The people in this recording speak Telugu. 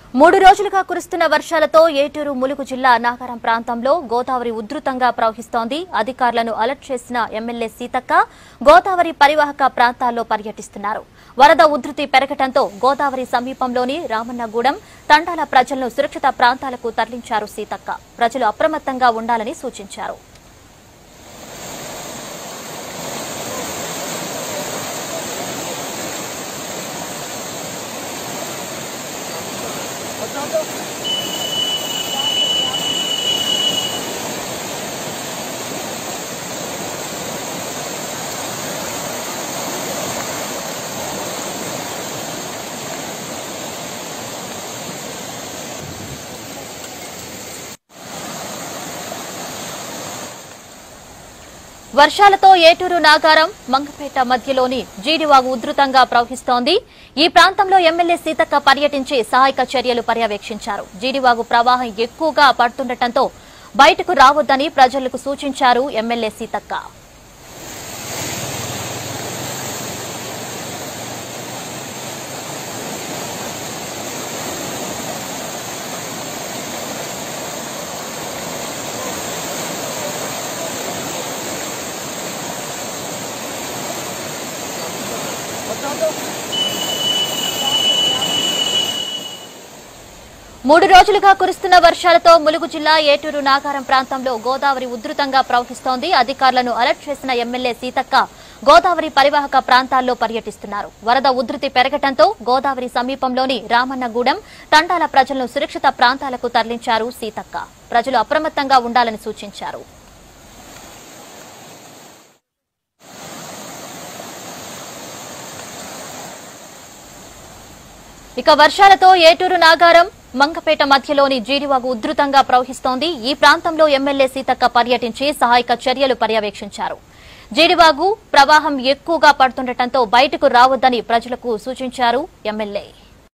మూడు రోజులుగా కురుస్తున్న వర్షాలతో ఏటూరు ములుగు జిల్లా నాగారం ప్రాంతంలో గోదావరి ఉధృతంగా ప్రవహిస్తోంది అధికారులను అలర్ట్ చేసిన ఎమ్మెల్యే సీతక్క గోదావరి పరివాహక ప్రాంతాల్లో పర్యటిస్తున్నారు వరద ఉధృతి పెరగడంతో గోదావరి సమీపంలోని రామన్నగూడెం తండాల ప్రజలను సురక్షిత ప్రాంతాలకు తరలించారు సీతక్క ప్రజలు అప్రమత్తంగా ఉండాలని సూచించారు వర్షాలతో ఏటూరు నాగారం మంగపేట మధ్యలోని జీడివాగు ఉధృతంగా ప్రవహిస్తోంది ఈ ప్రాంతంలో ఎమ్మెల్యే సీతక్క పర్యటించి సహాయక చర్యలు పర్యవేక్షించారు జీడివాగు ప్రవాహం ఎక్కువగా పడుతుండటంతో బయటకు రావద్దని ప్రజలకు సూచించారు ఎమ్మెల్యే సీతక్క మూడు రోజులుగా కురుస్తున్న వర్షాలతో ములుగు జిల్లా ఏటూరు నాగారం ప్రాంతంలో గోదావరి ఉధృతంగా ప్రవహిస్తోంది అధికారులను అలర్ట్ చేసిన ఎమ్మెల్యే సీతక్క గోదావరి పరివాహక ప్రాంతాల్లో పర్యటిస్తున్నారు వరద ఉధృతి పెరగటంతో గోదావరి సమీపంలోని రామన్నగూడెం తండాల ప్రజలను సురక్షిత ప్రాంతాలకు తరలించారు సీతక్క ప్రజలు అప్రమత్తంగా ఉండాలని సూచించారు ఇక వర్షాలతో ఏటూరు నాగారం మంగపేట మధ్యలోని జీడివాగు ఉధృతంగా ప్రవహిస్తోంది ఈ ప్రాంతంలో ఎమ్మెల్యే సీతక్క పర్యటించి సహాయక చర్యలు పర్యవేక్షించారు జీడివాగు ప్రవాహం ఎక్కువగా పడుతుండటంతో బయటకు రావద్దని ప్రజలకు సూచించారు ఎమ్మెల్యే